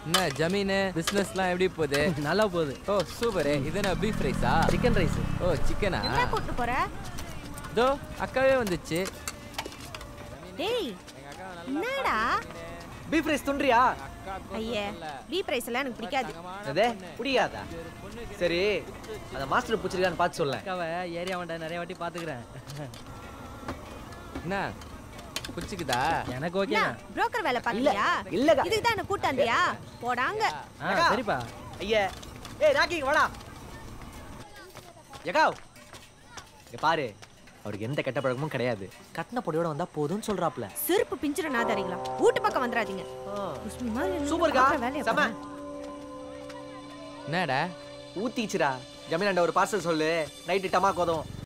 என்ன ஜமீனு பிசினஸ்லாம் எப்படி போகுது நல்லா போகுது ஓ சூப்பர் இது என்ன பீஃப் ரைஸா சிக்கன் ரைஸ் ஓ சிக்கனா என்ன கூட்டு போற இதோ அக்காவே வந்துச்சு டேய் என்னடா பீஃப் ரைஸ் துண்றியா ஐயே பீப் ரைஸ் எல்லாம் எனக்கு பிடிக்காது அதே புரியாதா சரி அந்த மாஸ்டர் பிடிச்சிருக்கான்னு பார்த்து சொல்ல அக்காவை ஏரியா வண்ட நிறைய வாட்டி பாத்துக்கிறேன் என்ன பிடிச்சிக்குதா எனக்கு ஓகே என்ன புரோக்கர் வேலை பாக்கலையா இல்லக்கா. இதுக்கு தான் என்ன கூட்டாந்தியா போடாங்க ஆ அக்கா. சரிப்பா ஐயா ஏய் ராக்கி இங்க வாடா யகாவ் இங்க பாரு அவருக்கு எந்த கெட்ட பழக்கமும் கிடையாது கட்டின பொடியோட வந்தா போதும்னு சொல்றாப்ல செருப்பு பிஞ்சிர நாதாரிங்களா வீட்டு பக்கம் வந்துடாதீங்க குஷ்மி மாதிரி நின்னு சூப்பர்க்கா பார்க்குற வேலையை செம பாருங்க. என்னடா ஊத்திச்சுடா ஜமீனாண்ட ஒரு பார்சல் சொல்லு நைட்டு டமா கோதம்